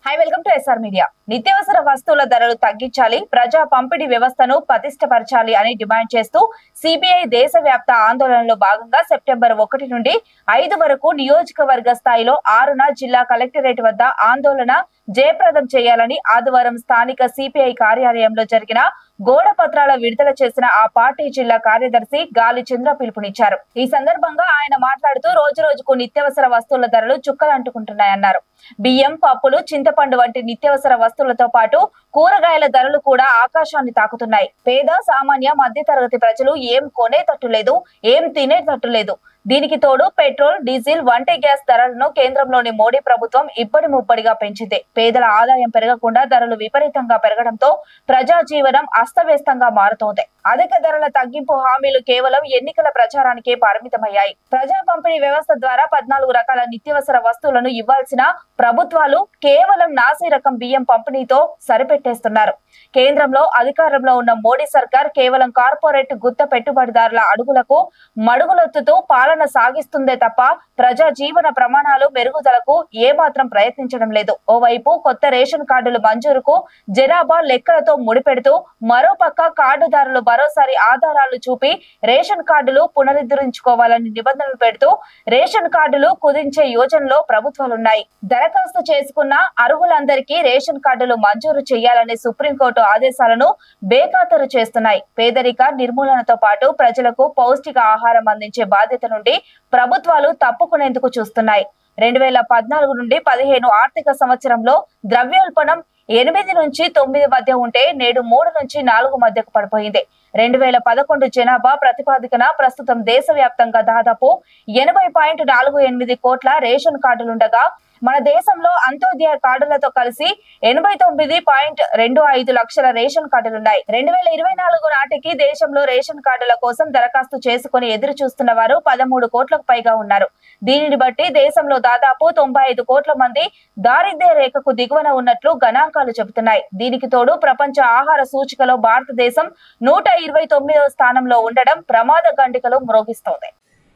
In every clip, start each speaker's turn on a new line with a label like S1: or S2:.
S1: high welcome to SR media నిత్యావసర వస్తువుల ధరలు తగ్గించాలి ప్రజా పంపిణీ వ్యవస్థను పటిష్టపరచాలి అని డిమాండ్ చేస్తూ సిబిఐ దేశవ్యాప్త ఆందోళనలో భాగంగా సెప్టెంబర్ ఒకటి నుండి ఐదు వరకు నియోజకవర్గ స్థాయిలో ఆరున జిల్లా కలెక్టరేట్ వద్ద ఆందోళన జయప్రదం చేయాలని ఆదివారం స్థానిక సిపిఐ కార్యాలయంలో జరిగిన గోడ పత్రాల విడుదల చేసిన ఆ పార్టీ జిల్లా కార్యదర్శి గాలి చంద్ర పిలుపునిచ్చారు ఈ సందర్భంగా ఆయన మాట్లాడుతూ రోజు రోజుకు నిత్యావసర వస్తువుల ధరలు చుక్కలంటుకుంటున్నాయన్నారు బియ్యం పప్పులు చింతపండు వంటి నిత్యావసర వస్తువులతో పాటు కూరగాయల ధరలు కూడా ఆకాశాన్ని తాకుతున్నాయి పేద సామాన్య మధ్య తరగతి ప్రజలు ఏం కొనేటట్టు లేదు ఏం తినేటట్టు లేదు దీనికి తోడు పెట్రోల్ డీజిల్ వంటి గ్యాస్ ధరలను కేంద్రంలోని మోడీ ప్రభుత్వం ఇబ్బడి ముబ్బడిగా పెంచింది పేదల ఆదాయం పెరగకుండా ధరలు విపరీతంగా పెరగడంతో ప్రజా జీవనం అస్తవ్యస్తంగా మారుతోంది అధిక ధరల తగ్గింపు హామీలు కేవలం ఎన్నికల ప్రచారానికే పరిమితమయ్యాయి ప్రజా పంపిణీ వ్యవస్థ ద్వారా పద్నాలుగు రకాల నిత్యావసర వస్తువులను ఇవ్వాల్సిన ప్రభుత్వాలు కేవలం నాసి రకం బియ్యం పంపిణీతో సరిపెట్టేస్తున్నారు కేంద్రంలో అధికారంలో ఉన్న మోడీ సర్కార్ కేవలం కార్పొరేట్ గుత్త పెట్టుబడిదారుల అడుగులకు మడుగులొత్తుతూ పాలన సాగిస్తుందే తప్ప ప్రజా జీవన ప్రమాణాలు మెరుగుదలకు ఏమాత్రం ప్రయత్నించడం లేదు ఓవైపు కొత్త రేషన్ కార్డుల మంజూరుకు జనాభా లెక్కలతో ముడిపెడుతూ మరోపక్క కార్డుదారులు మరోసారి ఆధారాలు చూపి రేషన్ కార్డులు పునరుద్ధరించుకోవాలని నిబంధనలు పెడుతూ రేషన్ కార్డులు కుదించే యోజనలో ప్రభుత్వాలున్నాయి దరఖాస్తు చేసుకున్న అర్హులందరికీ రేషన్ కార్డులు మంజూరు చేయాలనే సుప్రీంకోర్టు ఆదేశాలను బేఖాతరు చేస్తున్నాయి పేదరిక నిర్మూలనతో పాటు ప్రజలకు పౌష్టిక ఆహారం అందించే బాధ్యత నుండి ప్రభుత్వాలు తప్పుకునేందుకు చూస్తున్నాయి రెండు వేల పద్నాలుగు నుండి పదిహేను ఆర్థిక సంవత్సరంలో ద్రవ్యోల్బణం ఎనిమిది నుంచి తొమ్మిది మధ్య ఉంటే నేడు మూడు నుంచి నాలుగు మధ్యకు పడిపోయింది రెండు వేల పదకొండు జనాభా ప్రతిపాదికన ప్రస్తుతం దేశవ్యాప్తంగా దాదాపు ఎనభై పాయింట్ నాలుగు ఎనిమిది కోట్ల రేషన్ కార్డులుండగా మన దేశంలో అంత్యోదయ కార్డులతో కలిసి ఎనభై తొమ్మిది పాయింట్ రెండు ఐదు లక్షల రేషన్ కార్డులున్నాయి రెండు వేల ఇరవై నాలుగు నాటికి దేశంలో రేషన్ కార్డుల కోసం దరఖాస్తు చేసుకుని ఎదురు చూస్తున్న వారు పదమూడు కోట్లకు పైగా ఉన్నారు దీనిని బట్టి దేశంలో దాదాపు తొంభై ఐదు కోట్ల మంది దారిద్ర్య రేఖకు దిగువన ఉన్నట్లు గణాంకాలు చెబుతున్నాయి దీనికి తోడు ప్రపంచ ఆహార సూచికలో భారతదేశం నూట ఇరవై తొమ్మిదవ స్థానంలో ఉండడం ప్రమాద గండికలు మ్రోగిస్తోంది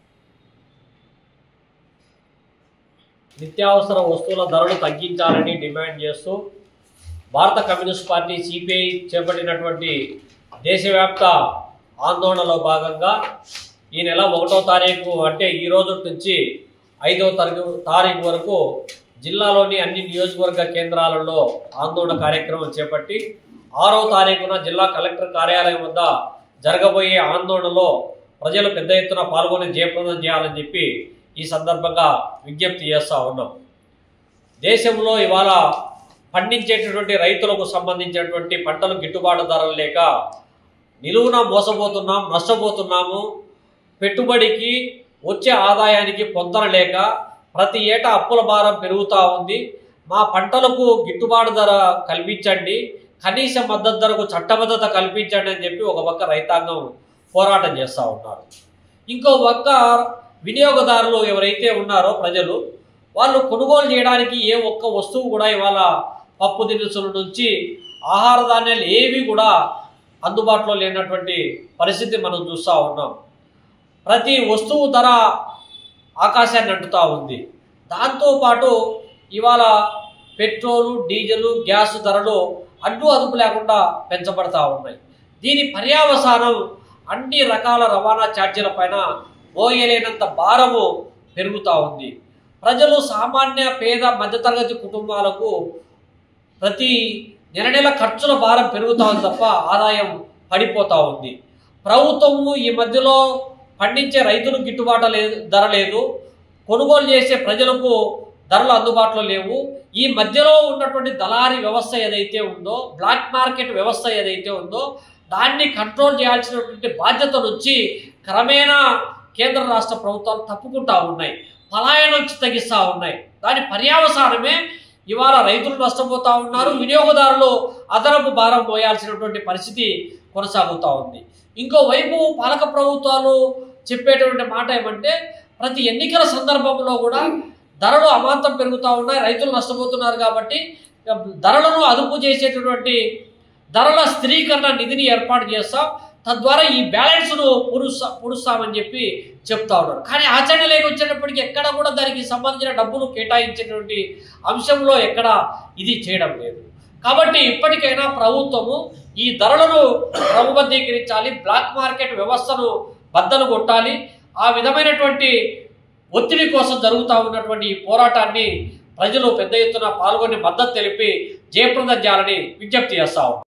S2: నిత్యావసర వస్తువుల ధరలు తగ్గించాలని డిమాండ్ చేస్తూ భారత కమ్యూనిస్ట్ పార్టీ సిపిఐ చేపట్టినటువంటి దేశవ్యాప్త ఆందోళనలో భాగంగా ఈ నెల ఒకటో తారీఖు అంటే ఈ రోజు నుంచి ఐదవ తారీఖు తారీఖు వరకు జిల్లాలోని అన్ని నియోజకవర్గ కేంద్రాలలో ఆందోళన కార్యక్రమం చేపట్టి ఆరో తారీఖున జిల్లా కలెక్టర్ కార్యాలయం వద్ద జరగబోయే ఆందోళనలో ప్రజలు పెద్ద ఎత్తున పాల్గొని జయప్రదం చేయాలని చెప్పి ఈ సందర్భంగా విజ్ఞప్తి చేస్తూ ఉన్నాం దేశంలో ఇవాళ పండించేటటువంటి రైతులకు సంబంధించినటువంటి పంటలు గిట్టుబాటు ధరలు లేక నిలువున మోసపోతున్నాం నష్టపోతున్నాము పెట్టుబడికి వచ్చే ఆదాయానికి పొందన లేక ప్రతి ఏటా అప్పుల భారం పెరుగుతూ ఉంది మా పంటలకు గిట్టుబాటు ధర కల్పించండి కనీస మద్దతు ధరకు చట్టబద్ధత కల్పించండి అని చెప్పి ఒక పక్క రైతాంగం పోరాటం చేస్తూ ఉన్నారు ఇంకో పక్క వినియోగదారులు ఎవరైతే ఉన్నారో ప్రజలు వాళ్ళు కొనుగోలు చేయడానికి ఏ ఒక్క వస్తువు కూడా ఇవాళ పప్పు దినుసుల నుంచి ఆహార ధాన్యాలు ఏవి కూడా అందుబాటులో లేనటువంటి పరిస్థితి మనం చూస్తూ ఉన్నాం ప్రతి వస్తువు ధర ఆకాశాన్ని అంటుతూ ఉంది దాంతోపాటు ఇవాళ పెట్రోలు డీజిల్ గ్యాస్ ధరలు అడ్డు అదుపు లేకుండా పెంచబడతా ఉన్నాయి దీని పర్యావసానం అన్ని రకాల రవాణా ఛార్జీల పైన మోయలేనంత భారము పెరుగుతూ ఉంది ప్రజలు సామాన్య పేద మధ్యతరగతి కుటుంబాలకు ప్రతి నెల నెల ఖర్చుల భారం పెరుగుతూ ఉంది తప్ప ఆదాయం పడిపోతూ ఉంది ప్రభుత్వము ఈ మధ్యలో పండించే రైతులకు గిట్టుబాటు లేదు ధర లేదు కొనుగోలు చేసే ప్రజలకు ధరలు అందుబాటులో లేవు ఈ మధ్యలో ఉన్నటువంటి దళారీ వ్యవస్థ ఏదైతే ఉందో బ్లాక్ మార్కెట్ వ్యవస్థ ఏదైతే ఉందో దాన్ని కంట్రోల్ చేయాల్సినటువంటి బాధ్యత నుంచి క్రమేణా కేంద్ర రాష్ట్ర ప్రభుత్వాలు తప్పుకుంటా ఉన్నాయి పలాయనం తగ్గిస్తూ ఉన్నాయి దాని పర్యావసానమే ఇవాళ రైతులు నష్టపోతూ ఉన్నారు వినియోగదారులు అదనపు భారం మోయాల్సినటువంటి పరిస్థితి కొనసాగుతూ ఉంది ఇంకోవైపు పాలక ప్రభుత్వాలు చెప్పేటువంటి మాట ఏమంటే ప్రతి ఎన్నికల సందర్భంలో కూడా ధరలు అమాంతం పెరుగుతూ ఉన్నాయి రైతులు నష్టపోతున్నారు కాబట్టి ధరలను అదుపు చేసేటటువంటి ధరల స్థిరీకరణ నిధిని ఏర్పాటు చేస్తాం తద్వారా ఈ బ్యాలెన్స్ను పూరుస్తా పూరుస్తామని చెప్పి చెప్తా ఉన్నారు కానీ ఆచరణలోకి వచ్చేటప్పటికి ఎక్కడ కూడా దానికి సంబంధించిన డబ్బులు కేటాయించేటువంటి అంశంలో ఎక్కడ ఇది చేయడం లేదు కాబట్టి ఇప్పటికైనా ప్రభుత్వము ఈ ధరలను క్రమబద్ధీకరించాలి బ్లాక్ మార్కెట్ వ్యవస్థను బద్దలు కొట్టాలి ఆ విధమైనటువంటి ఒత్తిడి కోసం జరుగుతూ ఉన్నటువంటి ఈ పోరాటాన్ని ప్రజలు పెద్ద ఎత్తున పాల్గొని మద్దతు తెలిపి జయప్రదం చేయాలని విజ్ఞప్తి చేస్తా ఉన్నాం